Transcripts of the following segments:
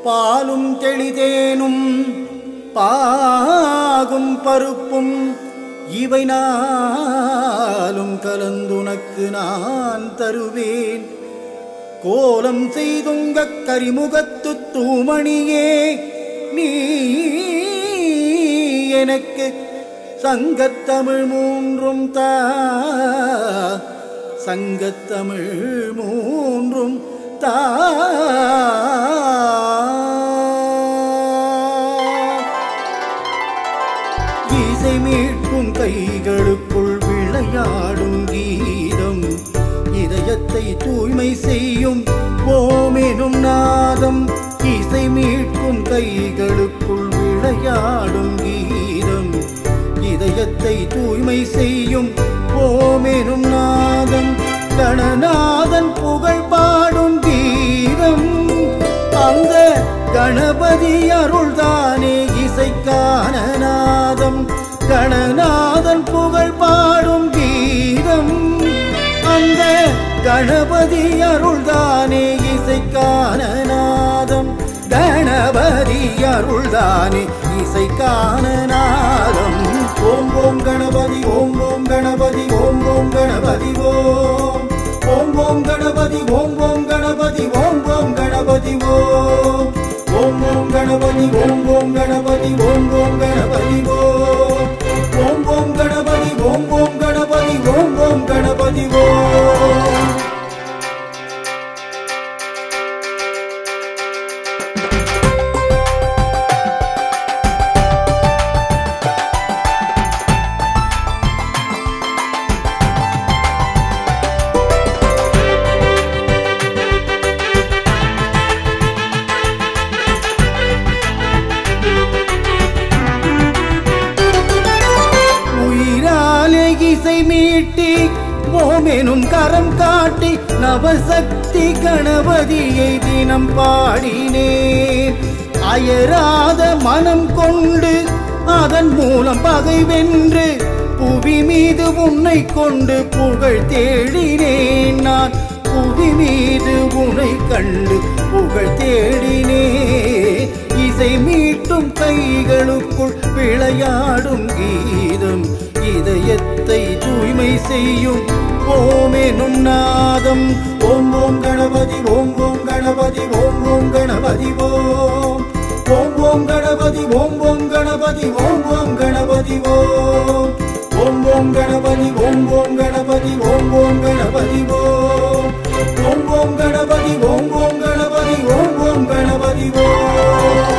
பாலும் தெளிதேனும் பாகும் பருப்பும் இவை நாளும் கலந்துனக்கு நான் தருவேன் கோலம் செய்துங்க கரிமுகத்து தூமணியே நீ எனக்கு சங்கத்தமிழ் மூன்றும் தா சங்கத்தமிழ் மூன்றும் தா இசை மீட்கும் கைகளுக்குள் விளையாடும் கீதம் இதயத்தை தூய்மை செய்யும் ஓமெனும் நாதம் இசை மீட்கும் கைகளுக்குள் விளையாடும் கீதம் இதயத்தை தூய்மை செய்யும் ஓமெனும் நாதம் கணநாதன் புகழ் பாடும் கீதம் அந்த கணபதி அருள்தானே இசைக்கான நாதம் கணநாதன் புகழ் பாடும் கீதம் அந்த கணபதி அருள்தானே இசைக்கான நாதம் கணபதி அருள்தானே இசைக்கான நாதம் ஓம் ஓம் கணபதி ஓம் ஓம் கணபதி ஓம் ஓம் கணபதி ஓம் ஓம் ஓம் கணபதி ஓம் ஓம் கணபதி ஓம் ஓம் கணபதி ஓம் ஓம் ஓம் கணபதி ஓம் ஓம் கணபதி ஓம் ஓம் கணபதி ஓம் ஓம் ஓம் கணபதி ஓம் ஓம் கணபதி ஓம் ஓம் கணபதி ஓம் உயிராலே இசை மீட்டி ஓமெனும் கரம் காட்டி நவசக்தி கணபதியை தினம் பாடினேன் அயராத மனம் கொண்டு அதன் மூலம் பகை வென்று புவி மீது உன்னை கொண்டு புகழ் தேடினேன் நான் புவி மீது உன்னை கண்டு புகழ் தேடினே இசை மீட்டும் கைகளுக்குள் விளையாடும் கீதம் இதயத்தை தூய்மை செய்யும் ஓமெனும் நாதம் ஓம் ஓம் கணபதி ஓம் ஓம் கணபதி ஓம் ஓம் கணபதி ஓம் ஓம் ஓம் கணபதி ஓம் ஓம் கணபதி ஓம் ஓம் கணபதி ஓம் ஓம் ஓம் கணபதி ஓம் ஓம் கணபதி ஓம் ஓம் கணபதி ஓம் ஓம் ஓம் கணபதி ஓம் ஓம் கணபதி ஓம் ஓம் கணபதி ஓம்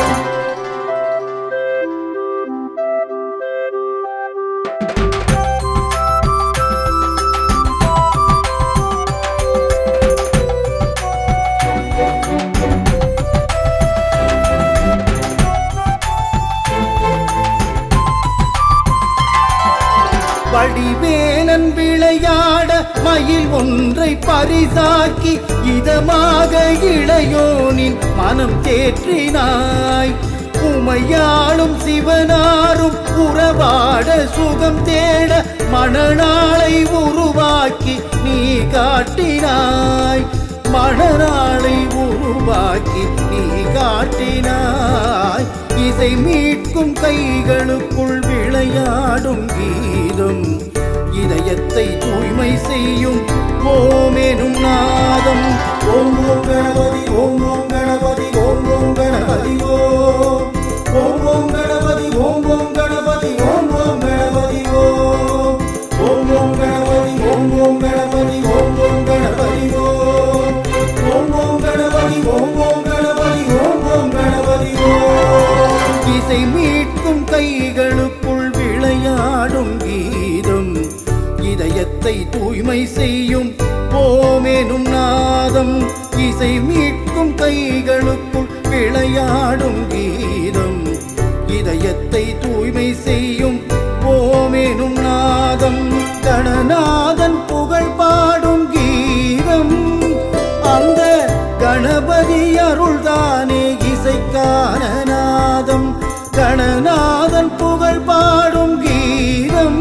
வடிவேலன் விளையாட மயில் ஒன்றை பரிசாக்கி இதமாக இளையோனின் மனம் தேற்றினாய் உமையாளும் சிவனாரும் உறவாட சுகம் தேட மணநாளை உருவாக்கி நீ காட்டினாய் மணநாளை உருவாக்கி நீ காட்டினாய் இசை மீட்கும் கைகளுக்குள் விளையாடும் கீதம் இதயத்தை தூய்மை செய்யும் ஓமெனும் நாதம் ஓம் ஓம் கணபதி ஓம் ஓம் கணபதி ஓம் ஓம் கணபதி ஓம் ஓம் ஓம் கணபதி ஓம் ஓம் கணபதி ஓம் ஓம் கணபதி ஓம் ஓம் ஓம் கணபதி ஓம் ஓம் கணபதி ஓம் ஓம் கணபதி ஓம் ஓம் ஓம் கணபதி ஓம் ஓம் கணபதி ஓம் ஓம் கணபதி ஓம் இசை மீட்கும் கைகளுக்குள் விளையாடும் கீதம் இதயத்தை தூய்மை செய்யும் ஓமெனும் நாதம் இசை மீட்கும் கைகளுக்குள் விளையாடும் கீதம் இதயத்தை தூய்மை செய்யும் ஓமெனும் நாதம் கணநாதன் புகழ் பாடும் கீதம் அந்த கணபதி அருள்தானே இசைக்கான நாதம் கணநாதன் புகழ் பாடும் கீதம்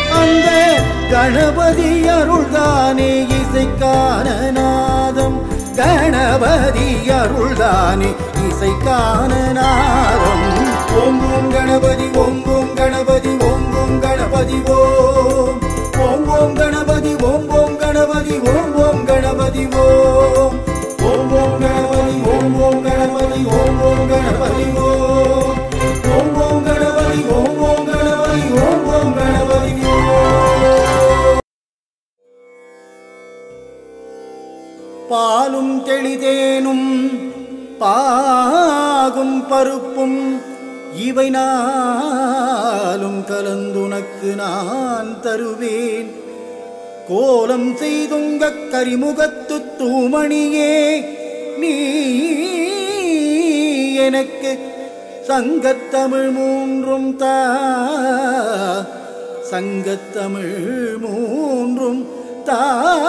அந்த கணபதி அருள்தானே இசைக்கான நாதம் கணபதி அருள்தானே இசைக்கான நாதம் ஓம் ஓம் கணபதி ஓம் ஓம் கணபதி ஓம் ஓம் கணபதி ஓம் ஓம் ஓம் கணபதி ஓம் ஓம் கணபதி ஓம் ஓம் கணபதி ஓம் ஓம் ஓம் கணபதி ஓம் ஓம் கணபதி ஓம் ஓம் கணபதி ஓம் ஓம் ஓம் கணபதி ஓம் ஓம் கணபதி ஓம் ஓம் கணபதி ஓம் பாலும் தெளிதேனும் பாகும் பருப்பும் இவை நாளும் கலந்துனக்கு நான் தருவேன் கோலம் செய்துங்க கரிமுகத்து தூமணியே நீ எனக்கு சங்கத்தமிழ் மூன்றும் தா சங்கத்தமிழ் மூன்றும் தா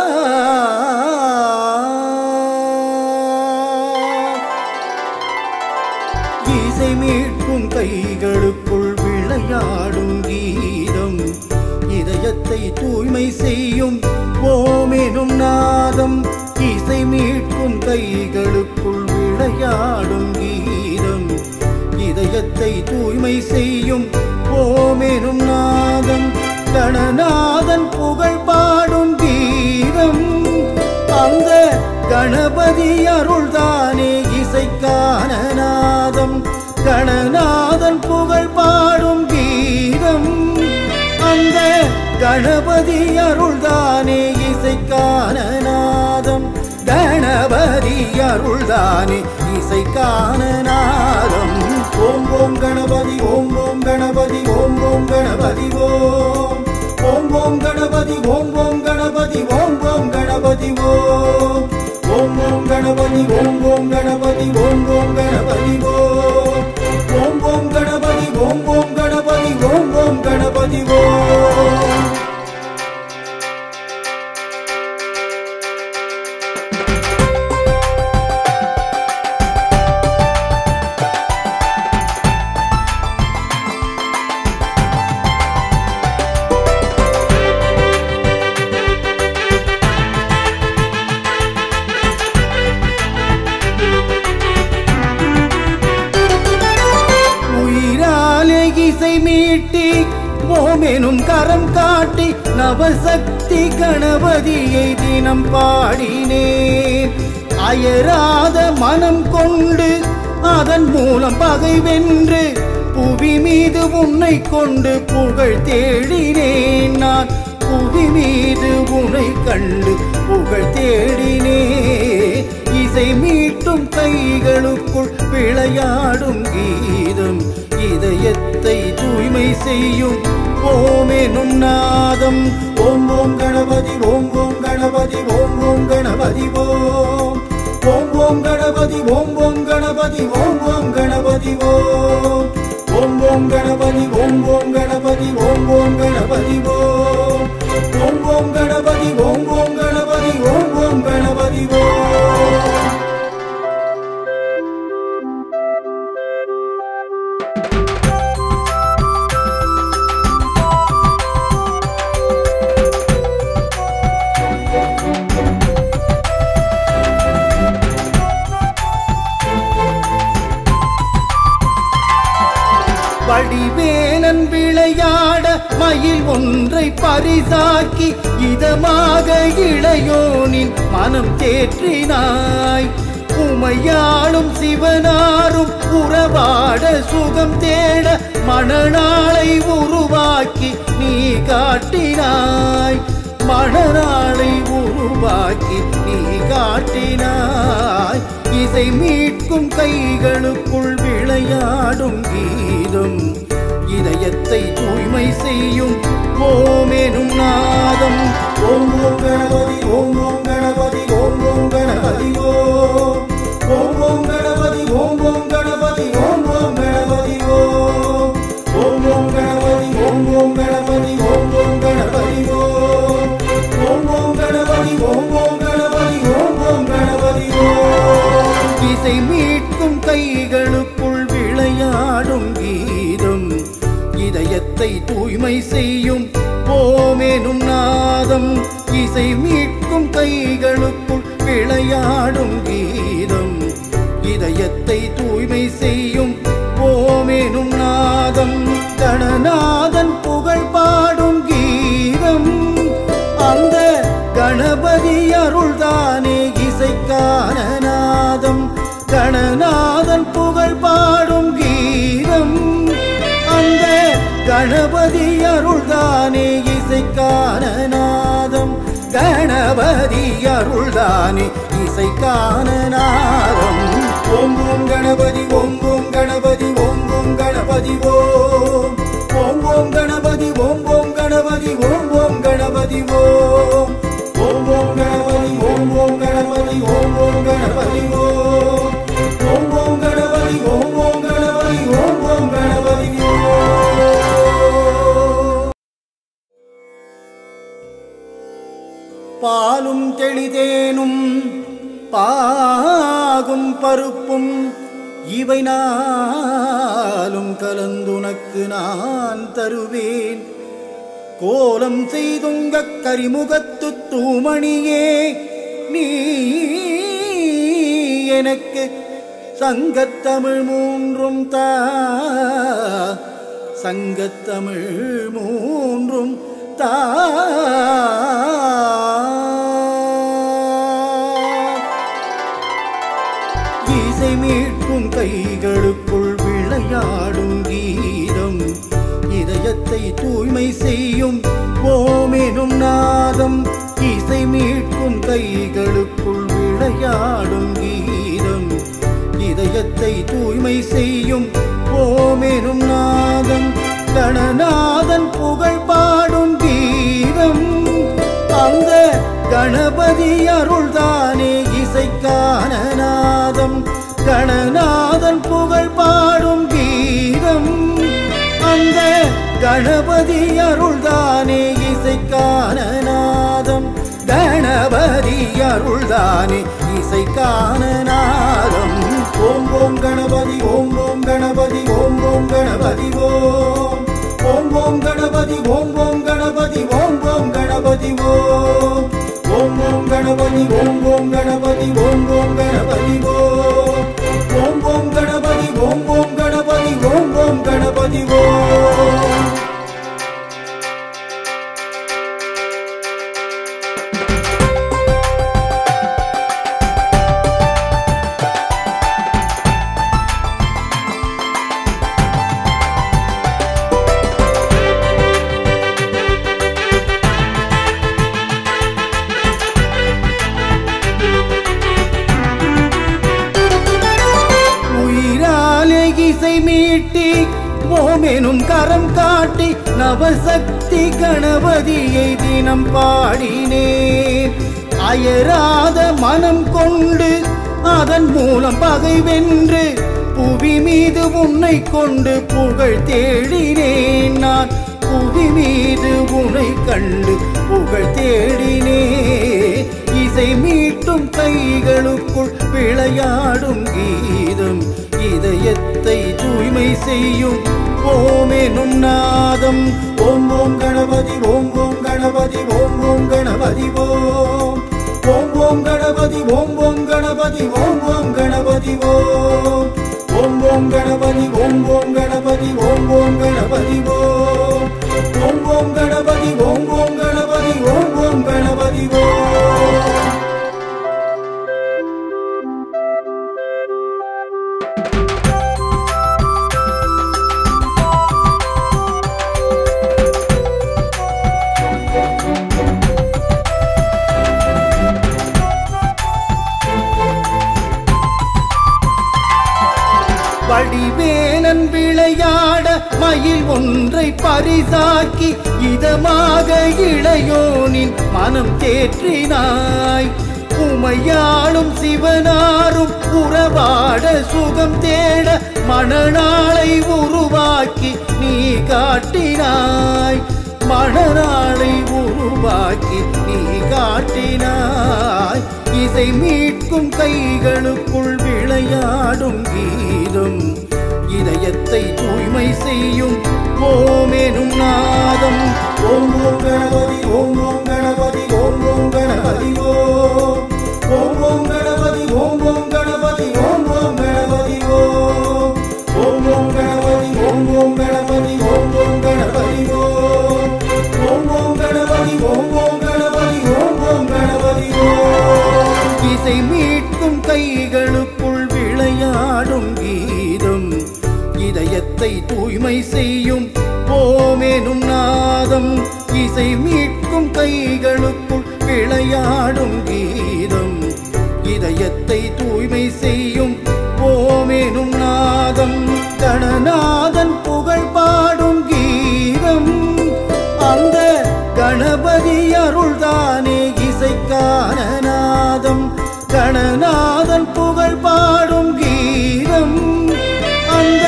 இசை மீட்கும் கைகளுக்குள் விளையாடும் கீதம் இதயத்தை தூய்மை செய்யும் ஓமெனும் நாதம் இசை மீட்கும் கைகளுக்குள் விளையாடும் கீதம் இதயத்தை தூய்மை செய்யும் ஓமெனும் நாதம் கணநாதன் புகழ் பாடும் கீதம் அந்த கணபதி அருள்தானே இசைக்கான நாதம் கணநாதன் புகழ் பாடும் கீதம் அந்த கணபதி அருள்தானே இசைக்கான நாதம் கணபதி அருள்தானே இசைக்கான நாதம் ஓம் ஓம் கணபதி ஓம் ஓம் கணபதி ஓம் ஓம் கணபதி ஓம் ஓம் ஓம் கணபதி ஓம் ஓம் கணபதி ஓம் ஓம் கணபதி ஓம் ஓம் ஓம் கணபதி ஓம் ஓம் கணபதி ஓம் ஓம் கணபதி ஓம் ஓம் ஓம் கணபதி ஓம் ஓம் கணபதி ஓம் ஓம் கணபதி ஓம் உயிராலே இசை மீட்டி ஓமெனும் கரம் காட்டி நவசக்தி கணபதியை தினம் பாடினேன் அயராத மனம் கொண்டு அதன் மூலம் பகை வென்று புவி மீது உன்னை கொண்டு புகழ் தேடினேன் நான் புவி மீது உன்னை கண்டு புகழ் தேடினே இசை மீட்டும் கைகளுக்குள் விளையாடும் கீதம் இதயத்தை தூய்மை செய்யும் ஓமெனும் நாதம் ஓம் ஓம் கணபதி ஓம் ஓம் கணபதி ஓம் ஓம் கணபதி ஓம் ஓம் ஓம் கணபதி ஓம் ஓம் கணபதி ஓம் ஓம் கணபதி ஓம் ஓம் ஓம் கணபதி ஓம் ஓம் கணபதி ஓம் ஓம் கணபதி ஓம் ஓம் ஓம் கணபதி ஓம் ஓம் கணபதி ஓம் ஓம் கணபதி ஓம் வடிவேலன் விளையாட மயில் ஒன்றை பரிசாக்கி இதமாக இளையோனின் மனம் தேற்றினாய் உமையாளும் சிவனாரும் உறவாட சுகம் தேட மணநாளை உருவாக்கி நீ காட்டினாய் மணநாளை உருவாக்கி நீ காட்டினாய் இசை மீட்கும் கைகளுக்குள் விளையாடும் கீதம் இதயத்தை தூய்மை செய்யும் ஓமெனும் நாதம் ஓம் ஓம் கணபதி ஓம் ஓம் கணபதி ஓம் ஓம் கணபதி ஓம் ஓம் ஓம் கணபதி ஓம் ஓம் கணபதி ஓம் ஓம் கணபதி ஓம் ஓம் ஓம் கணபதி ஓம் ஓம் கணபதி ஓம் ஓம் கணபதி ஓம் ஓம் ஓம் கணபதி ஓம் ஓம் கணபதி ஓம் ஓம் கணபதி ஓம் இசை மீட்கும் கைகளுக்குள் விளையாடும் கீதம் இதயத்தை தூய்மை செய்யும் ஓமெனும் நாதம் இசை மீட்கும் கைகளுக்குள் விளையாடும் கீதம் இதயத்தை தூய்மை செய்யும் ஓமேனும் நாதம் கணநாதன் புகழ் பாடும் கீதம் அந்த கணபதி அருள்தானே இசைக்கான நாதம் கணநாதன் புகழ் பாடும் கீதம் அந்த கணபதி அருள்தானே இசைக்கான நாதம் கணபதி அருள்தானே இசைக்கான நாதம் ஓம் ஓம் கணபதி ஓம் ஓம் கணபதி ஓம் ஓம் கணபதி ஓம் ஓம் ஓம் கணபதி ஓம் ஓம் கணபதி ஓம் ஓம் கணபதி ஓம் ஓம் ஓம் கணபதி ஓம் ஓம் கணபதி ஓம் ஓம் கணபதி ஓம் ஓம் ஓம் கணபதி ஓம் ஓம் கணபதி ஓம் ஓம் கணபதி ஓம் பாலும் தெளிதேனும் பாகும் பருப்பும் இவை நாளும் கலந்துனக்கு நான் தருவேன் கோலம் செய்துங்க கரிமுகத்து தூமணியே நீ எனக்கு சங்கத்தமிழ் மூன்றும் தா சங்கத்தமிழ் மூன்றும் தா இசை மீட்கும் கைகளுக்குள் விளையாடும் கீதம் இதயத்தை தூய்மை செய்யும் ஓமெனும் நாதம் இசை மீட்கும் கைகளுக்குள் விளையாடும் கீதம் இதயத்தை தூய்மை செய்யும் ஓமெனும் நாதம் கணநாதன் புகழ் பாடும் கீதம் அந்த கணபதி அருள்தானே இசைக்கான நாதம் கணநாதன் புகழ் பாடும் கீதம் அந்த கணபதி அருள்தானே இசைக்கான நாதம் கணபதி அருள்தானே இசைக்கான நாதம் ஓம் ஓம் கணபதி ஓம் ஓம் கணபதி ஓம் ஓம் கணபதி ஓம் ஓம் ஓம் கணபதி ஓம் ஓம் கணபதி ஓம் ஓம் கணபதி ஓம் ஓம் ஓம் கணபதி ஓம் ஓம் கணபதி ஓம் ஓம் கணபதி ஓம் ஓம் ஓம் கணபதி ஓம் ஓம் கணபதி ஓம் ஓம் கணபதி ஓம் உயிராலே இசை மீட்டி ஓமெனும் கரம் காட்டி நவசக்தி கணபதியை தினம் பாடினேன் அயராத மனம் கொண்டு அதன் மூலம் பகை வென்று புவி மீது உன்னை கொண்டு புகழ் தேடினேன் நான் புவி மீது உன்னை கண்டு புகழ் தேடினேன் இசை மீட்டும் கைகளுக்குள் விளையாடும் கீதம் இதயத்தை தூய்மை செய்யும் ஓமெனும் நாதம் ஓம் ஓம் கணபதி ஓம் ஓம் கணபதி ஓம் ஓம் கணபதி ஓம் ஓம் ஓம் கணபதி ஓம் ஓம் கணபதி ஓம் ஓம் கணபதி ஓம் ஓம் ஓம் கணபதி ஓம் ஓம் கணபதி ஓம் ஓம் கணபதி ஓம் ஓம் ஓம் கணபதி ஓம் ஓம் கணபதி ஓம் ஓம் கணபதி ஓம் வடிவேலன் விளையாட மயில் ஒன்றை பரிசாக்கி இதமாக இளையோனின் மனம் தேற்றினாய் உமையாளும் சிவனாரும் உறவாட சுகம் தேட மணநாளை உருவாக்கி நீ காட்டினாய் மணநாளை உருவாக்கி நீ காட்டினாய் இசை மீட்கும் கைகளுக்குள் விளையாடும் கீதம் இதயத்தை தூய்மை செய்யும் ஓமெனும் நாதம் ஓம் ஓம் கணபதி ஓம் ஓம் கணபதி ஓம் ஓம் கணபதி ஓம் ஓம் தூய்மை செய்யும் ஓமேனும் நாதம் இசை மீட்கும் கைகளுக்குள் விளையாடும் கீதம் இதயத்தை தூய்மை செய்யும் ஓமேனும் நாதம் கணநாதன் புகழ் பாடும் கீதம் அந்த கணபதி அருள்தானே இசைக்கான நாதம் கணநாதன் புகழ் பாடும் கீதம் அந்த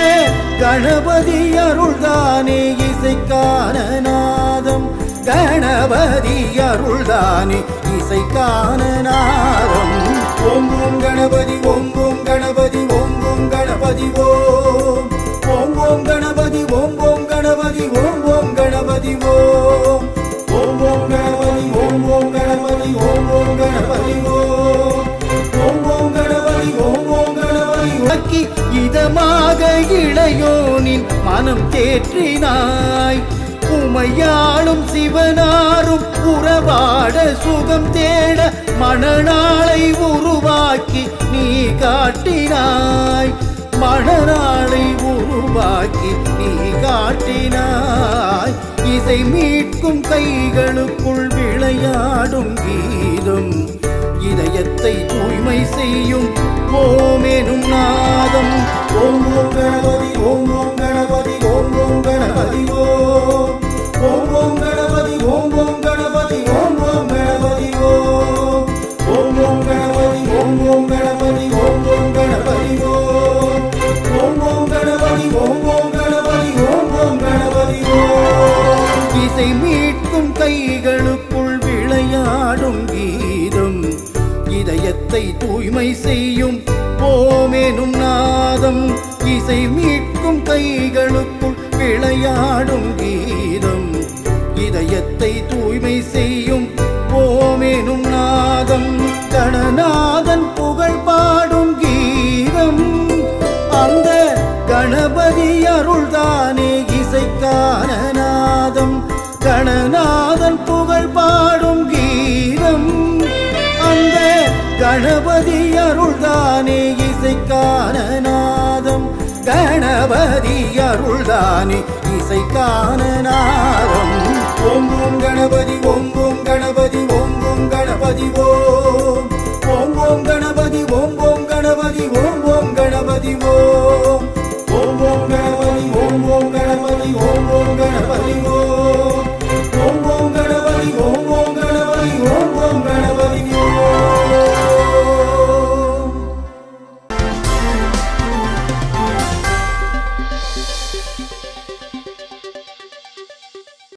கணபதி அருள்தானே இசைக்கான நாதம் கணபதி அருள்தானே இசைக்கான நாதம் ஓம் ஓம் கணபதி ஓம் ஓம் கணபதி ஓம் ஓம் கணபதி ஓம் ஓம் ஓம் கணபதி ஓம் ஓம் கணபதி ஓம் ஓம் கணபதி ஓம் ஓம் ஓம் கணபதி ஓம் ஓம் கணபதி ஓம் ஓம் கணபதி ஓம் ஓம் ஓம் கணபதி ஓம் ஓம் கணபதி உனக்கி இதமாக இளையோனின் மனம் தேற்றினாய் உமையாளும் சிவனாரும் உறவாட சுகம் தேட மணநாளை உருவாக்கி நீ காட்டினாய் மணநாளை உருவாக்கி நீ காட்டினாய் இசை மீட்கும் கைகளுக்குள் விளையாடும் கீதம் இதயத்தை தூய்மை செய்யும் ஓமேனும் நாதம் ஓம் ஓம் கணபதி ஓம் ஓம் கணபதி ஓம் ஓம் கணபதி ஓம் ஓம் ஓம் கணபதி ஓம் ஓம் கணபதி ஓம் ஓம் கணபதி ஓம் ஓம் ஓம் கணபதி ஓம் ஓம் கணபதி ஓம் ஓம் கணபதி ஓம் ஓம் ஓம் கணபதி ஓம் ஓம் கணபதி ஓம் ஓம் கணபதி ஓம் இசை மீட்கும் கைகளுக்குள் விளையாடும் கீதம் இதயத்தை தூய்மை செய்யும் ஓமேனும் நாதம் இசை மீட்கும் கைகளுக்குள் விளையாடும் கீதம் இதயத்தை தூய்மை செய்யும் ஓமேனும் நாதம் கணநாதன் புகழ் பாடும் கீதம் அந்த கணபதி அருள்தானே இசைக்கான நாதம் கணநாதன் புகழ் பாடும் கீதம் அந்த கணபதி அருள்தானே இசைக்கான நாதம் கணபதி அருள்தானே இசைக்கான நாதம் ஓம் ஓம் கணபதி ஓம் ஓம் கணபதி ஓம் ஓம் கணபதி ஓம் ஓம் ஓம் கணபதி ஓம் ஓம் கணபதி ஓம்